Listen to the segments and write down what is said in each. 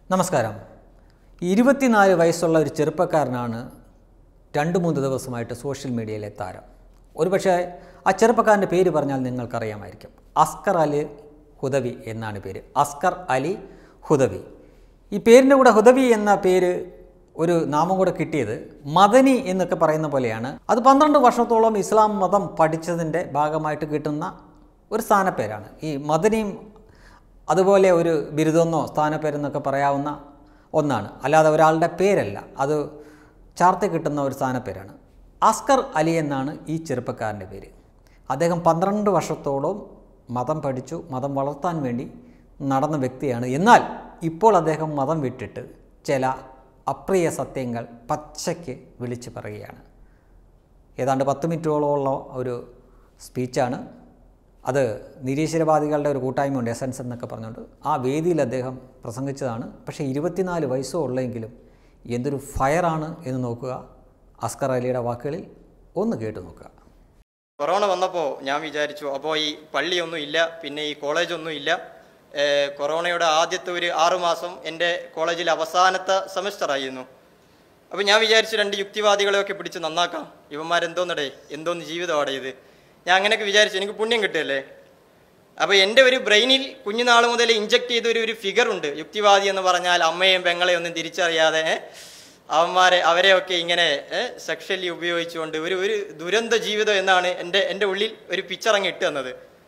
നമസ്കാരം ഇരുപത്തിനാല് വയസ്സുള്ള ഒരു ചെറുപ്പക്കാരനാണ് രണ്ട് മൂന്ന് ദിവസമായിട്ട് സോഷ്യൽ മീഡിയയിലെ താരം ഒരുപക്ഷെ ആ ചെറുപ്പക്കാരൻ്റെ പേര് പറഞ്ഞാൽ നിങ്ങൾക്കറിയാമായിരിക്കും അസ്കർ അലി ഹുദവി എന്നാണ് പേര് അസ്കർ അലി ഹുദവി ഈ പേരിൻ്റെ കൂടെ ഹുദവി എന്ന പേര് ഒരു നാമം കൂടെ കിട്ടിയത് മദനി എന്നൊക്കെ പറയുന്ന പോലെയാണ് അത് പന്ത്രണ്ട് വർഷത്തോളം ഇസ്ലാം മതം പഠിച്ചതിൻ്റെ ഭാഗമായിട്ട് കിട്ടുന്ന ഒരു സ്ഥാനപ്പേരാണ് ഈ മദനിയും അതുപോലെ ഒരു ബിരുദമെന്നോ സ്ഥാനപ്പേരെന്നൊക്കെ പറയാവുന്ന ഒന്നാണ് അല്ലാതെ ഒരാളുടെ പേരല്ല അത് ചാർത്തി കിട്ടുന്ന ഒരു സ്ഥാനപ്പേരാണ് അസ്കർ അലി എന്നാണ് ഈ ചെറുപ്പക്കാരൻ്റെ പേര് അദ്ദേഹം പന്ത്രണ്ട് വർഷത്തോളം മതം പഠിച്ചു മതം വളർത്താൻ വേണ്ടി നടന്ന വ്യക്തിയാണ് എന്നാൽ ഇപ്പോൾ അദ്ദേഹം മതം വിട്ടിട്ട് ചില അപ്രിയ സത്യങ്ങൾ പച്ചയ്ക്ക് വിളിച്ചു പറയുകയാണ് ഏതാണ്ട് പത്ത് മിനിറ്റോളമുള്ള ഒരു സ്പീച്ചാണ് അത് നിരീശ്വരവാദികളുടെ ഒരു കൂട്ടായ്മയുണ്ട് എസൻസ് എന്നൊക്കെ പറഞ്ഞുകൊണ്ട് ആ വേദിയിൽ അദ്ദേഹം പ്രസംഗിച്ചതാണ് പക്ഷേ ഇരുപത്തിനാല് വയസ്സോ ഉള്ളെങ്കിലും എന്തൊരു ഫയറാണ് എന്ന് നോക്കുക അസ്കർ അലിയുടെ വാക്കുകളിൽ ഒന്ന് കേട്ടു നോക്കുക കൊറോണ വന്നപ്പോൾ ഞാൻ വിചാരിച്ചു അപ്പോൾ ഈ പള്ളിയൊന്നും ഇല്ല പിന്നെ ഈ കോളേജൊന്നും ഇല്ല ഏഹ് കൊറോണയുടെ ആദ്യത്തെ ഒരു ആറുമാസം എൻ്റെ കോളേജിൽ അവസാനത്തെ സെമസ്റ്റർ ആയിരുന്നു അപ്പോൾ ഞാൻ വിചാരിച്ചു രണ്ട് യുക്തിവാദികളെയൊക്കെ പിടിച്ച് നന്നാക്കാം ഇവന്മാരെന്തോന്നടേ എന്തോന്ന് ജീവിതമാടെ ഇത് ഞാൻ അങ്ങനെയൊക്കെ വിചാരിച്ചു എനിക്ക് പുണ്യം കിട്ടുമല്ലേ അപ്പോൾ എൻ്റെ ഒരു ബ്രെയിനിൽ കുഞ്ഞുനാൾ മുതൽ ഇഞ്ചക്ട് ചെയ്ത ഒരു ഒരു ഫിഗർ ഉണ്ട് യുക്തിവാദി എന്ന് പറഞ്ഞാൽ അമ്മയും പെങ്ങളെയും ഒന്നും തിരിച്ചറിയാതെ ഏ, അവന്മാരെ അവരെയൊക്കെ ഇങ്ങനെ സെക്ഷലി ഉപയോഗിച്ചുകൊണ്ട് ഒരു ഒരു ദുരന്ത ജീവിതം എന്നാണ് എൻ്റെ എൻ്റെ ഉള്ളിൽ ഒരു പിക്ചർ അങ്ങ് ഇട്ട് തന്നത്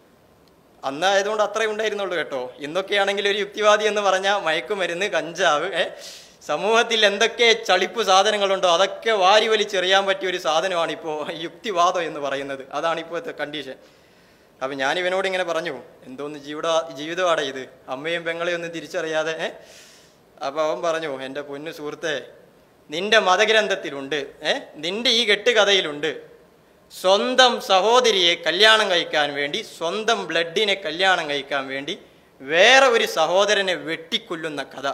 അന്ന് ആയതുകൊണ്ട് അത്രേ ഉണ്ടായിരുന്നുള്ളൂ കേട്ടോ ഇന്നൊക്കെയാണെങ്കിൽ ഒരു യുക്തിവാദി എന്ന് പറഞ്ഞാൽ മയക്കുമരുന്ന് കഞ്ചാവ് ഏ, സമൂഹത്തിൽ എന്തൊക്കെ ചളിപ്പ് സാധനങ്ങളുണ്ടോ അതൊക്കെ വാരി വലിച്ചെറിയാൻ പറ്റിയ ഒരു സാധനമാണ് ഇപ്പോൾ യുക്തിവാദം എന്ന് പറയുന്നത് അതാണ് ഇപ്പോഴത്തെ കണ്ടീഷൻ അപ്പം ഞാൻ ഇവനോട് ഇങ്ങനെ പറഞ്ഞു എന്തോന്ന് ജീവിത ജീവിതമാണ് ഇത് അമ്മയും പെങ്ങളെയും ഒന്നും തിരിച്ചറിയാതെ ഏ അപ്പോൾ അവൻ പറഞ്ഞു എൻ്റെ പൊന്നു സുഹൃത്തെ നിന്റെ മതഗ്രന്ഥത്തിലുണ്ട് ഏ നിന്റെ ഈ കെട്ടുകഥയിലുണ്ട് സ്വന്തം സഹോദരിയെ കല്യാണം കഴിക്കാൻ വേണ്ടി സ്വന്തം ബ്ലഡിനെ കല്യാണം കഴിക്കാൻ വേണ്ടി വേറെ ഒരു സഹോദരനെ വെട്ടിക്കൊല്ലുന്ന കഥ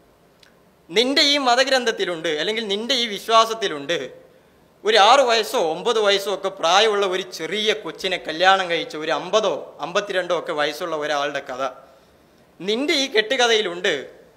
നിന്റെ ഈ മതഗ്രന്ഥത്തിലുണ്ട് അല്ലെങ്കിൽ നിന്റെ ഈ വിശ്വാസത്തിലുണ്ട് ഒരു ആറു വയസ്സോ ഒമ്പത് വയസ്സോ ഒക്കെ പ്രായമുള്ള ഒരു ചെറിയ കൊച്ചിനെ കല്യാണം കഴിച്ച ഒരു അമ്പതോ അമ്പത്തിരണ്ടോ ഒക്കെ വയസ്സുള്ള ഒരാളുടെ കഥ നിന്റെ ഈ കെട്ടുകഥയിലുണ്ട്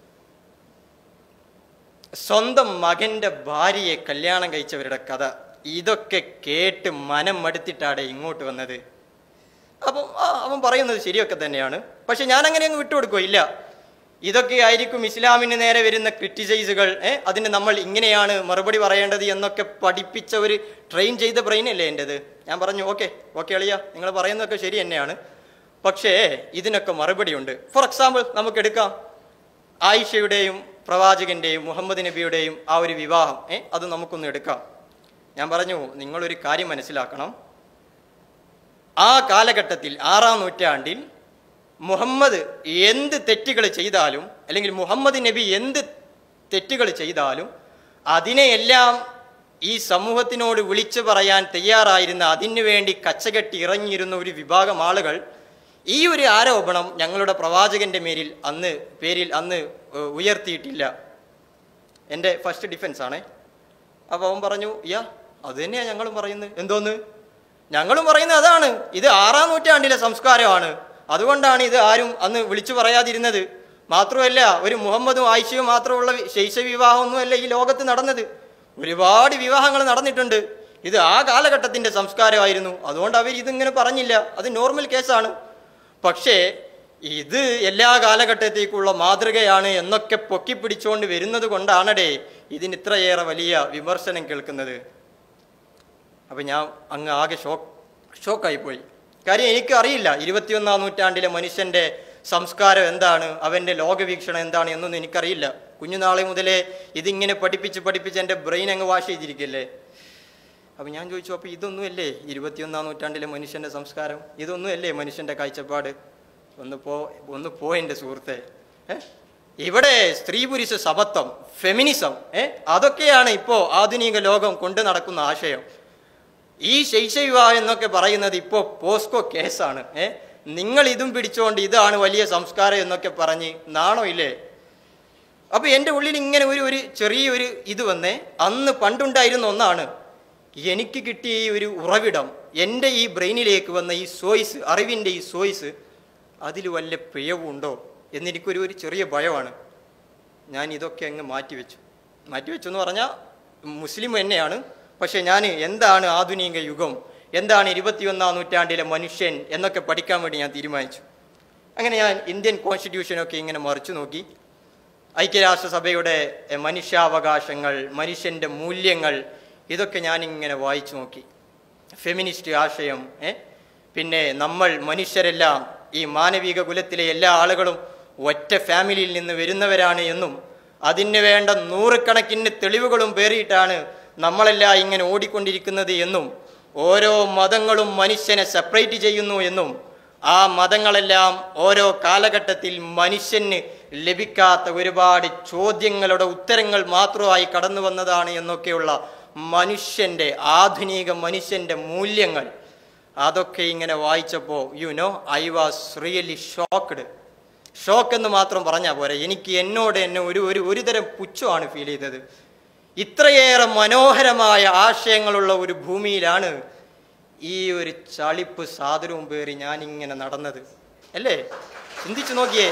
സ്വന്തം മകന്റെ ഭാര്യയെ കല്യാണം കഴിച്ചവരുടെ കഥ ഇതൊക്കെ കേട്ട് മനം മടുത്തിട്ടാടെ ഇങ്ങോട്ട് വന്നത് അപ്പം ആ, അവൻ പറയുന്നത് ശരിയൊക്കെ തന്നെയാണ് പക്ഷെ ഞാൻ അങ്ങനെ അങ്ങ് വിട്ടുകൊടുക്കോ ഇല്ല ഇതൊക്കെ ആയിരിക്കും ഇസ്ലാമിന് നേരെ വരുന്ന ക്രിറ്റിസൈസുകൾ ഏ അതിന് നമ്മൾ ഇങ്ങനെയാണ് മറുപടി പറയേണ്ടത് എന്നൊക്കെ പഠിപ്പിച്ച ഒരു ട്രെയിൻ ചെയ്ത ബ്രെയിൻ അല്ലേ എൻ്റെത് ഞാൻ പറഞ്ഞു ഓക്കെ ഓക്കെ അളിയ നിങ്ങൾ പറയുന്നതൊക്കെ ശരി തന്നെയാണ് പക്ഷേ ഇതിനൊക്കെ മറുപടിയുണ്ട് ഫോർ എക്സാമ്പിൾ നമുക്ക് എടുക്കാം ആയിഷയുടെയും പ്രവാചകന്റെയും മുഹമ്മദ് നബിയുടെയും ആ ഒരു വിവാഹം ഏ അത് നമുക്കൊന്ന് എടുക്കാം ഞാൻ പറഞ്ഞു നിങ്ങളൊരു കാര്യം മനസ്സിലാക്കണം ആ കാലഘട്ടത്തിൽ ആറാം നൂറ്റാണ്ടിൽ മുഹമ്മദ് എന്ത് തെറ്റുകൾ ചെയ്താലും അല്ലെങ്കിൽ മുഹമ്മദ് നബി എന്ത് തെറ്റുകൾ ചെയ്താലും അതിനെയെല്ലാം ഈ സമൂഹത്തിനോട് വിളിച്ചു പറയാൻ തയ്യാറായിരുന്ന അതിനു വേണ്ടി കച്ചകെട്ടി ഇറങ്ങിയിരുന്ന ഒരു വിഭാഗം ആളുകൾ ഈ ഒരു ആരോപണം ഞങ്ങളുടെ പ്രവാചകന്റെ മേലിൽ അന്ന് പേരിൽ അന്ന് ഏഹ്, ഉയർത്തിയിട്ടില്ല എൻ്റെ ഫസ്റ്റ് ഡിഫൻസ് ആണേ അപ്പോൾ അവൻ പറഞ്ഞു യാ അത് തന്നെയാണ് ഞങ്ങളും പറയുന്നത് എന്തോന്ന് ഞങ്ങളും പറയുന്നത് അതാണ് ഇത് ആറാം നൂറ്റാണ്ടിലെ സംസ്കാരമാണ് അതുകൊണ്ടാണ് ഇത് ആരും അന്ന് വിളിച്ചു പറയാതിരുന്നത് മാത്രമല്ല ഒരു മുഹമ്മദും ആയിഷയും മാത്രമുള്ള വി- ശൈശവ വിവാഹമൊന്നുമല്ല ഈ ലോകത്ത് നടന്നത് ഒരുപാട് വിവാഹങ്ങൾ നടന്നിട്ടുണ്ട് ഇത് ആ കാലഘട്ടത്തിന്റെ സംസ്കാരമായിരുന്നു അതുകൊണ്ട് അവർ ഇതിങ്ങനെ പറഞ്ഞില്ല അത് നോർമൽ കേസാണ് പക്ഷേ ഇത് എല്ലാ കാലഘട്ടത്തേക്കുള്ള മാതൃകയാണ് എന്നൊക്കെ പൊക്കിപ്പിടിച്ചുകൊണ്ട് വരുന്നത് കൊണ്ടാണടേ ഇതിന് ഇത്രയേറെ വലിയ വിമർശനം കേൾക്കുന്നത് അപ്പം ഞാൻ അങ്ങ് ആകെ ഷോക്ക് ഷോക്കായിപ്പോയി കാര്യം എനിക്ക് അറിയില്ല ഇരുപത്തിയൊന്നാം നൂറ്റാണ്ടിലെ മനുഷ്യൻ്റെ സംസ്കാരം എന്താണ് അവൻ്റെ ലോകവീക്ഷണം എന്താണ് എന്നൊന്നും എനിക്കറിയില്ല കുഞ്ഞുനാളെ മുതലേ ഇതിങ്ങനെ പഠിപ്പിച്ച് പഠിപ്പിച്ച് എൻ്റെ ബ്രെയിൻ അങ്ങ് വാഷ് ചെയ്തിരിക്കല്ലേ അപ്പം ഞാൻ ചോദിച്ചു അപ്പോൾ ഇതൊന്നുമല്ലേ ഇരുപത്തിയൊന്നാം നൂറ്റാണ്ടിലെ മനുഷ്യൻ്റെ സംസ്കാരം ഇതൊന്നുമല്ലേ മനുഷ്യൻ്റെ കാഴ്ചപ്പാട് ഒന്ന് പോ ഒന്ന് പോ എൻ്റെ സുഹൃത്തെ ഏ? ഇവിടെ സ്ത്രീ പുരുഷ സമത്വം ഫെമിനിസം ഏ അതൊക്കെയാണ് ഇപ്പോൾ ആധുനിക ലോകം കൊണ്ടു നടക്കുന്ന ആശയം ഈ ശൈശവിവാഹം എന്നൊക്കെ പറയുന്നത് ഇപ്പോൾ പോസ്കോ കേസാണ് ഏ നിങ്ങൾ ഇതും പിടിച്ചുകൊണ്ട് ഇതാണ് വലിയ സംസ്കാരം എന്നൊക്കെ പറഞ്ഞ് നാണോ ഇല്ലേ അപ്പൊ എൻ്റെ ഉള്ളിൽ ഇങ്ങനെ ഒരു ഒരു ചെറിയൊരു ഇത് വന്നേ അന്ന് പണ്ടുണ്ടായിരുന്ന ഒന്നാണ് എനിക്ക് കിട്ടിയ ഈ ഒരു ഉറവിടം എൻ്റെ ഈ ബ്രെയിനിലേക്ക് വന്ന ഈ സോയ്സ് അറിവിൻ്റെ ഈ സോയ്സ് അതിൽ വല്ല പിഴവുണ്ടോ എന്നെനിക്കൊരു ഒരു ചെറിയ ഭയമാണ് ഞാൻ ഇതൊക്കെ അങ്ങ് മാറ്റിവെച്ചു മാറ്റിവെച്ചു എന്ന് പറഞ്ഞാൽ മുസ്ലിം തന്നെയാണ് പക്ഷേ ഞാൻ എന്താണ് ആധുനിക യുഗം എന്താണ് ഇരുപത്തിയൊന്നാം നൂറ്റാണ്ടിലെ മനുഷ്യൻ എന്നൊക്കെ പഠിക്കാൻ വേണ്ടി ഞാൻ തീരുമാനിച്ചു അങ്ങനെ ഞാൻ ഇന്ത്യൻ കോൺസ്റ്റിറ്റ്യൂഷനൊക്കെ ഇങ്ങനെ മറിച്ചു നോക്കി ഐക്യരാഷ്ട്രസഭയുടെ എഹ്, മനുഷ്യാവകാശങ്ങൾ മനുഷ്യൻ്റെ മൂല്യങ്ങൾ ഇതൊക്കെ ഞാനിങ്ങനെ വായിച്ചു നോക്കി ഫെമിനിസ്റ്റ് ആശയം ഏ പിന്നെ നമ്മൾ മനുഷ്യരെല്ലാം ഈ മാനവിക കുലത്തിലെ എല്ലാ ആളുകളും ഒറ്റ ഫാമിലിയിൽ നിന്ന് വരുന്നവരാണ് എന്നും അതിന് വേണ്ട നൂറുകണക്കിന് തെളിവുകളും പേറിയിട്ടാണ് നമ്മളെല്ലാം ഇങ്ങനെ ഓടിക്കൊണ്ടിരിക്കുന്നത് എന്നും ഓരോ മതങ്ങളും മനുഷ്യനെ സെപ്പറേറ്റ് ചെയ്യുന്നു എന്നും ആ മതങ്ങളെല്ലാം ഓരോ കാലഘട്ടത്തിൽ മനുഷ്യന് ലഭിക്കാത്ത ഒരുപാട് ചോദ്യങ്ങളുടെ ഉത്തരങ്ങൾ മാത്രമായി കടന്നു വന്നതാണ് എന്നൊക്കെയുള്ള മനുഷ്യൻ്റെ ആധുനിക മനുഷ്യൻ്റെ മൂല്യങ്ങൾ അതൊക്കെ ഇങ്ങനെ വായിച്ചപ്പോൾ you know I was really shocked shock എന്ന് മാത്രം പറഞ്ഞാൽ പോരെ എനിക്ക് എന്നോട് എന്നെ ഒരു ഒരു ഒരു തരം പുച്ഛമാണ് ഫീൽ ചെയ്തത് ഇത്രയേറെ മനോഹരമായ ആശയങ്ങളുള്ള ഒരു ഭൂമിയിലാണ് ഈ ഒരു ചളിപ്പ് സാധനവും പേറി ഞാനിങ്ങനെ നടന്നത് അല്ലേ ചിന്തിച്ചു നോക്കിയേ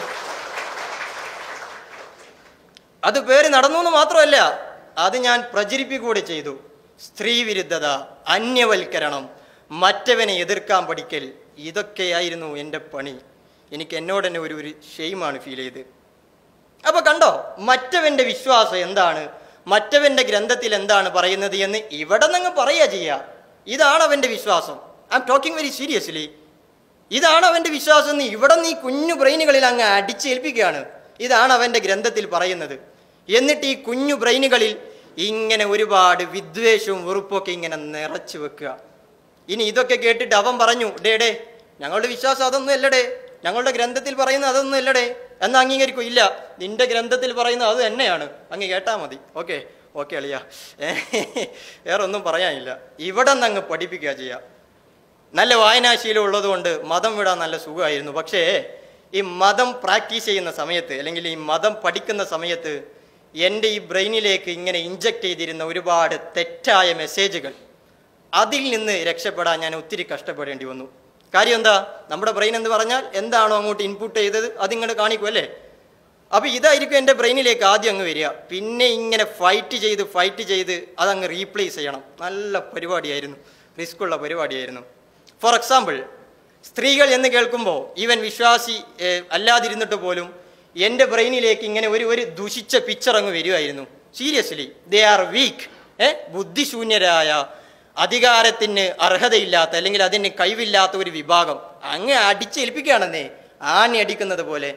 അത് പേര് നടന്നു എന്ന് മാത്രമല്ല അത് ഞാൻ പ്രചരിപ്പിക്കൂടെ ചെയ്തു സ്ത്രീ വിരുദ്ധത അന്യവൽക്കരണം മറ്റവനെ എതിർക്കാൻ പഠിക്കൽ ഇതൊക്കെയായിരുന്നു എൻ്റെ പണി എനിക്ക് എന്നോട് തന്നെ ഒരു ഒരു ഷെയിമാണ് ഫീൽ ചെയ്ത് അപ്പൊ കണ്ടോ മറ്റവന്റെ വിശ്വാസം എന്താണ് മറ്റവന്റെ ഗ്രന്ഥത്തിൽ എന്താണ് പറയുന്നത് എന്ന് ഇവിടെ നിന്ന് പറയുക ചെയ്യുക ഇതാണ് അവന്റെ വിശ്വാസം I'm talking very seriously ഇതാണ് അവന്റെ വിശ്വാസം എന്ന് ഇവിടെ നീ കുഞ്ഞു ബ്രെയിനുകളിൽ അങ്ങ് അടിച്ചേൽപ്പിക്കുകയാണ് ഇതാണ് അവന്റെ ഗ്രന്ഥത്തിൽ പറയുന്നത് എന്നിട്ട് ഈ കുഞ്ഞു ബ്രെയിനുകളിൽ ഇങ്ങനെ ഒരുപാട് വിദ്വേഷവും വെറുപ്പൊക്കെ ഇങ്ങനെ നിറച്ചു വെക്കുക ഇനി ഇതൊക്കെ കേട്ടിട്ട് അവൻ പറഞ്ഞു ഡേ ഡേ ഞങ്ങളുടെ വിശ്വാസം അതൊന്നും അല്ലടേ ഞങ്ങളുടെ ഗ്രന്ഥത്തിൽ പറയുന്ന അതൊന്നും അല്ലടേ എന്ന് അംഗീകരിക്കൂ ഇല്ല നിന്റെ ഗ്രന്ഥത്തിൽ പറയുന്ന അത് തന്നെയാണ് അങ്ങ് കേട്ടാ മതി ഓക്കെ ഓക്കെ അളിയ വേറെ ഒന്നും പറയാനില്ല ഇവിടെ നിന്ന് അങ്ങ് പഠിപ്പിക്കുക ചെയ്യുക നല്ല വായനാശീലം ഉള്ളതുകൊണ്ട് മതം വിടാൻ നല്ല സുഖമായിരുന്നു പക്ഷേ ഈ മതം പ്രാക്ടീസ് ചെയ്യുന്ന സമയത്ത് അല്ലെങ്കിൽ ഈ മതം പഠിക്കുന്ന സമയത്ത് എൻ്റെ ഈ ബ്രെയിനിലേക്ക് ഇങ്ങനെ ഇഞ്ചക്ട് ചെയ്തിരുന്ന ഒരുപാട് തെറ്റായ മെസ്സേജുകൾ അതിൽ നിന്ന് രക്ഷപ്പെടാൻ ഞാൻ ഒത്തിരി കഷ്ടപ്പെടേണ്ടി വന്നു കാര്യം എന്താ നമ്മുടെ ബ്രെയിൻ എന്ന് പറഞ്ഞാൽ എന്താണോ അങ്ങോട്ട് ഇൻപുട്ട് ചെയ്തത് അതിങ്ങോട്ട് കാണിക്കും അല്ലേ അപ്പോൾ ഇതായിരിക്കും എൻ്റെ ബ്രെയിനിലേക്ക് ആദ്യം അങ്ങ് വരിക പിന്നെ ഇങ്ങനെ ഫൈറ്റ് ചെയ്ത് ഫൈറ്റ് ചെയ്ത് അതങ്ങ് റീപ്ലേസ് ചെയ്യണം നല്ല പരിപാടിയായിരുന്നു റിസ്ക് ഉള്ള പരിപാടിയായിരുന്നു ഫോർ എക്സാമ്പിൾ സ്ത്രീകൾ എന്ന് കേൾക്കുമ്പോൾ ഈവൻ വിശ്വാസി ഏഹ്, അല്ലാതിരുന്നിട്ട് പോലും എൻ്റെ ബ്രെയിനിലേക്ക് ഇങ്ങനെ ഒരു ഒരു ദുഷിച്ച പിക്ചർ അങ്ങ് വരുമായിരുന്നു സീരിയസ്ലി ദേ ആർ വീക്ക് ഏ ബുദ്ധിശൂന്യരായ അധികാരത്തിന് അർഹതയില്ലാത്ത അല്ലെങ്കിൽ അതിന് കഴിവില്ലാത്ത ഒരു വിഭാഗം അങ്ങ് അടിച്ചേൽപ്പിക്കുകയാണെന്നേ ആണി അടിക്കുന്നത് പോലെ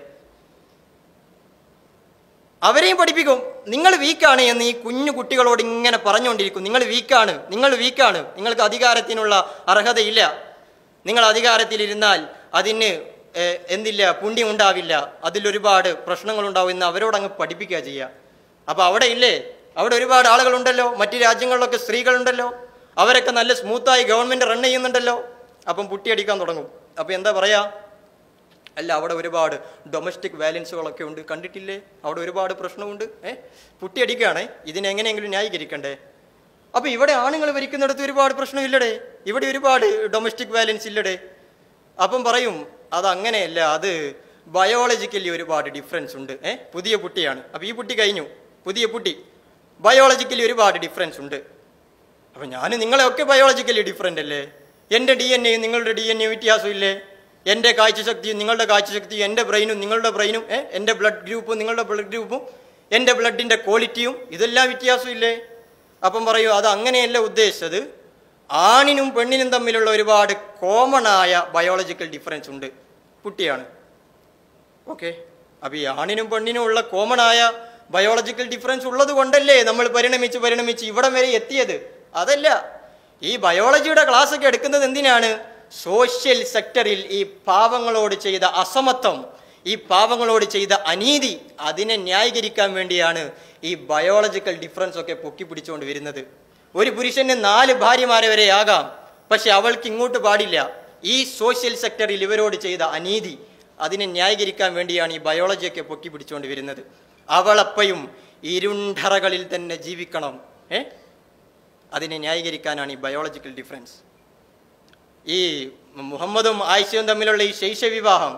അവരെയും പഠിപ്പിക്കും നിങ്ങൾ വീക്കാണ് എന്ന് ഈ കുഞ്ഞു കുട്ടികളോട് ഇങ്ങനെ പറഞ്ഞുകൊണ്ടിരിക്കും നിങ്ങൾ വീക്കാണ് നിങ്ങൾ വീക്കാണ് നിങ്ങൾക്ക് അധികാരത്തിനുള്ള അർഹതയില്ല നിങ്ങൾ അധികാരത്തിലിരുന്നാൽ അതിന് ഏഹ്, എന്തില്ല പുണ്യം ഉണ്ടാവില്ല അതിലൊരുപാട് പ്രശ്നങ്ങളുണ്ടാവും എന്ന് അവരോട് അങ്ങ് പഠിപ്പിക്കുക ചെയ്യുക അപ്പോൾ അവിടെ ഇല്ലേ അവിടെ ഒരുപാട് ആളുകളുണ്ടല്ലോ മറ്റു രാജ്യങ്ങളിലൊക്കെ സ്ത്രീകളുണ്ടല്ലോ അവരൊക്കെ നല്ല സ്മൂത്തായി ഗവൺമെൻറ് റൺ ചെയ്യുന്നുണ്ടല്ലോ അപ്പം പുട്ടിയടിക്കാൻ തുടങ്ങും അപ്പോൾ എന്താ പറയുക അല്ല അവിടെ ഒരുപാട് ഡൊമസ്റ്റിക് വാലൻസുകളൊക്കെ ഉണ്ട് കണ്ടിട്ടില്ലേ അവിടെ ഒരുപാട് പ്രശ്നമുണ്ട് ഏ പുട്ടിയടിക്കുകയാണേ ഇതിനെങ്ങനെയെങ്കിലും ന്യായീകരിക്കണ്ടേ അപ്പോൾ ഇവിടെ ആണുങ്ങൾ ഭരിക്കുന്നിടത്ത് ഒരുപാട് പ്രശ്നമില്ലടേ ഇവിടെ ഒരുപാട് ഡൊമസ്റ്റിക് വാലൻസ് ഇല്ലടേ അപ്പം പറയും അത് അങ്ങനെയല്ല അത് ബയോളജിക്കലി ഒരുപാട് ഡിഫറൻസ് ഉണ്ട് ഏ പുതിയ പുട്ടിയാണ് അപ്പോൾ ഈ പുട്ടി കഴിഞ്ഞു പുതിയ പുട്ടി ബയോളജിക്കലി ഒരുപാട് ഡിഫറൻസ് ഉണ്ട് അപ്പം ഞാൻ നിങ്ങളെയൊക്കെ ബയോളജിക്കലി ഡിഫറെൻ്റ് അല്ലേ എൻ്റെ ഡി എൻ എയും നിങ്ങളുടെ ഡി എൻ എ വ്യത്യാസമില്ലേ എൻ്റെ കാഴ്ചശക്തിയും നിങ്ങളുടെ കാഴ്ചശക്തിയും എൻ്റെ ബ്രെയിനും നിങ്ങളുടെ ബ്രെയിനും ഏ എൻ്റെ ബ്ലഡ് ഗ്രൂപ്പും നിങ്ങളുടെ ബ്ലഡ് ഗ്രൂപ്പും എൻ്റെ ബ്ലഡിൻ്റെ ക്വാളിറ്റിയും ഇതെല്ലാം വ്യത്യാസമില്ലേ അപ്പം പറയൂ അത് അങ്ങനെയല്ല ഉദ്ദേശിച്ചത് ആണിനും പെണ്ണിനും തമ്മിലുള്ള ഒരുപാട് കോമൺ ആയ ബയോളജിക്കൽ ഡിഫറൻസ് ഉണ്ട് കുട്ടിയാണ് ഓക്കെ അപ്പോൾ ഈ ആണിനും പെണ്ണിനും ഉള്ള കോമൺ ആയ ബയോളജിക്കൽ ഡിഫറൻസ് ഉള്ളത് കൊണ്ടല്ലേ നമ്മൾ പരിണമിച്ച് പരിണമിച്ച് ഇവിടം വരെ എത്തിയത് അതല്ല ഈ ബയോളജിയുടെ ക്ലാസ് ഒക്കെ എടുക്കുന്നത് എന്തിനാണ് സോഷ്യൽ സെക്ടറിൽ ഈ പാവങ്ങളോട് ചെയ്ത അസമത്വം ഈ പാവങ്ങളോട് ചെയ്ത അനീതി അതിനെ ന്യായീകരിക്കാൻ വേണ്ടിയാണ് ഈ ബയോളജിക്കൽ ഡിഫറൻസ് ഒക്കെ പൊക്കി പിടിച്ചുകൊണ്ട് വരുന്നത് ഒരു പുരുഷന് നാല് ഭാര്യമാരെ വരെ ആകാം പക്ഷെ അവൾക്ക് ഇങ്ങോട്ട് പാടില്ല ഈ സോഷ്യൽ സെക്ടറിൽ ഇവരോട് ചെയ്ത അനീതി അതിനെ ന്യായീകരിക്കാൻ വേണ്ടിയാണ് ഈ ബയോളജിയൊക്കെ പൊക്കി പിടിച്ചുകൊണ്ട് വരുന്നത് അവളപ്പയും ഇരുണ്ടറകളിൽ തന്നെ ജീവിക്കണം ഏ അതിനെ ന്യായീകരിക്കാനാണ് ഈ ബയോളജിക്കൽ ഡിഫറൻസ് ഈ മുഹമ്മദും ആയിഷയും തമ്മിലുള്ള ഈ ശൈശ വിവാഹം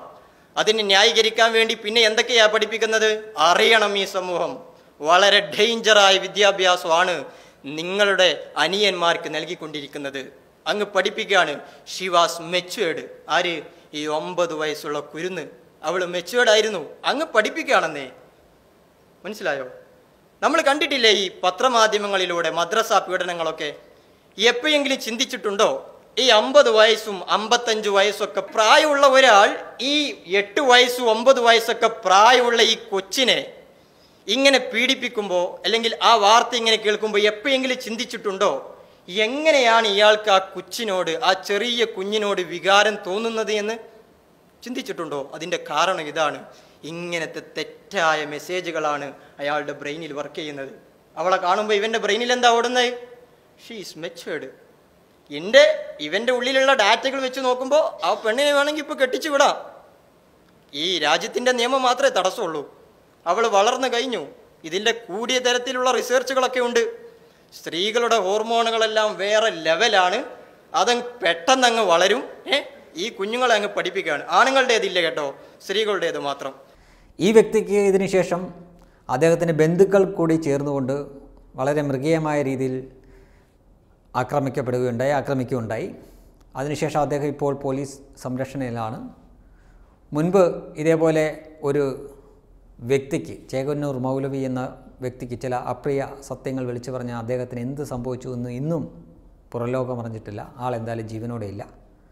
അതിനെ ന്യായീകരിക്കാൻ വേണ്ടി പിന്നെ എന്തൊക്കെയാ പഠിപ്പിക്കുന്നത് അറിയണം ഈ സമൂഹം വളരെ ഡേഞ്ചറായ വിദ്യാഭ്യാസമാണ് നിങ്ങളുടെ അനിയന്മാർക്ക് നൽകിക്കൊണ്ടിരിക്കുന്നത് അങ്ങ് പഠിപ്പിക്കുകയാണ് ഷി വാസ് മെച്ചുവേർഡ് ആര് ഈ ഒമ്പത് വയസ്സുള്ള കുരുന്ന് അവൾ മെച്ചുവേർഡ് ആയിരുന്നു അങ്ങ് പഠിപ്പിക്കുകയാണെന്നേ മനസ്സിലായോ നമ്മൾ കണ്ടിട്ടില്ലേ ഈ പത്രമാധ്യമങ്ങളിലൂടെ മദ്രസ പീഡനങ്ങളൊക്കെ എപ്പോഴെങ്കിലും ചിന്തിച്ചിട്ടുണ്ടോ ഈ അമ്പത് വയസ്സും അമ്പത്തഞ്ച് വയസ്സൊക്കെ പ്രായമുള്ള ഒരാൾ ഈ എട്ട് വയസ്സും ഒമ്പത് വയസ്സൊക്കെ പ്രായമുള്ള ഈ കൊച്ചിനെ ഇങ്ങനെ പീഡിപ്പിക്കുമ്പോൾ അല്ലെങ്കിൽ ആ വാർത്ത ഇങ്ങനെ കേൾക്കുമ്പോൾ എപ്പോഴെങ്കിലും ചിന്തിച്ചിട്ടുണ്ടോ എങ്ങനെയാണ് ഇയാൾക്ക് ആ കൊച്ചിനോട് ആ ചെറിയ കുഞ്ഞിനോട് വികാരം തോന്നുന്നത് എന്ന് ചിന്തിച്ചിട്ടുണ്ടോ അതിൻ്റെ കാരണം ഇതാണ് ഇങ്ങനത്തെ തെറ്റായ മെസ്സേജുകളാണ് അയാളുടെ ബ്രെയിനിൽ വർക്ക് ചെയ്യുന്നത് അവളെ കാണുമ്പോൾ ഇവൻ്റെ ബ്രെയിനിൽ എന്താ ഓടുന്നത് ഷീസ് മെച്ചേർഡ് എൻ്റെ ഇവൻ്റെ ഉള്ളിലുള്ള ഡാറ്റകൾ വെച്ച് നോക്കുമ്പോൾ ആ പെണ്ണിനെ വേണമെങ്കിൽ ഇപ്പോൾ കെട്ടിച്ചു വിടാം ഈ രാജ്യത്തിൻ്റെ നിയമം മാത്രമേ തടസ്സമുള്ളൂ അവൾ വളർന്നു കഴിഞ്ഞു ഇതിൻ്റെ കൂടിയ തരത്തിലുള്ള റിസർച്ചുകളൊക്കെ ഉണ്ട് സ്ത്രീകളുടെ ഹോർമോണുകളെല്ലാം വേറെ ലെവലാണ് അതങ്ങ് പെട്ടെന്ന് അങ്ങ് വളരും ഏ ഈ കുഞ്ഞുങ്ങളെ അങ്ങ് പഠിപ്പിക്കുകയാണ് ആണുങ്ങളുടേതില്ല കേട്ടോ സ്ത്രീകളുടേത് മാത്രം ഈ വ്യക്തിക്ക് ഇതിന് ശേഷം അദ്ദേഹത്തിൻ്റെ ബന്ധുക്കൾ കൂടി ചേർന്നുകൊണ്ട് വളരെ മൃഗീയമായ രീതിയിൽ ആക്രമിക്കപ്പെടുകയുണ്ടായി ആക്രമിക്കുകയുണ്ടായി അതിനുശേഷം അദ്ദേഹം ഇപ്പോൾ പോലീസ് സംരക്ഷണയിലാണ് മുൻപ് ഇതേപോലെ ഒരു വ്യക്തിക്ക് ചേകന്നൂർ മൗലവി എന്ന വ്യക്തിക്ക് ചില അപ്രിയ സത്യങ്ങൾ വിളിച്ചു പറഞ്ഞ അദ്ദേഹത്തിന് എന്ത് സംഭവിച്ചു എന്ന് ഇന്നും പുറലോകം അറിഞ്ഞിട്ടില്ല ആൾ എന്തായാലും ജീവനോടെ ഇല്ല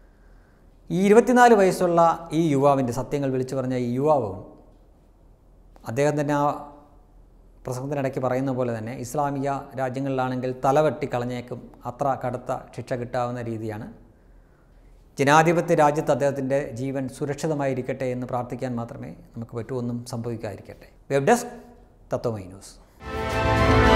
ഈ ഇരുപത്തിനാല് വയസ്സുള്ള ഈ യുവാവിൻ്റെ സത്യങ്ങൾ വിളിച്ചു പറഞ്ഞ ഈ യുവാവും അദ്ദേഹം തന്നെ ആ പ്രസംഗത്തിനിടയ്ക്ക് പറയുന്ന പോലെ തന്നെ ഇസ്ലാമിക രാജ്യങ്ങളിലാണെങ്കിൽ തലവെട്ടി കളഞ്ഞേക്കും അത്ര കടുത്ത ശിക്ഷ കിട്ടാവുന്ന രീതിയാണ് ജനാധിപത്യ രാജ്യത്ത് അദ്ദേഹത്തിൻ്റെ ജീവൻ സുരക്ഷിതമായിരിക്കട്ടെ എന്ന് പ്രാർത്ഥിക്കാൻ മാത്രമേ നമുക്ക് പറ്റൂ ഒന്നും സംഭവിക്കാതിരിക്കട്ടെ വെബ് ഡെസ്ക് തത്വമൈ ന്യൂസ്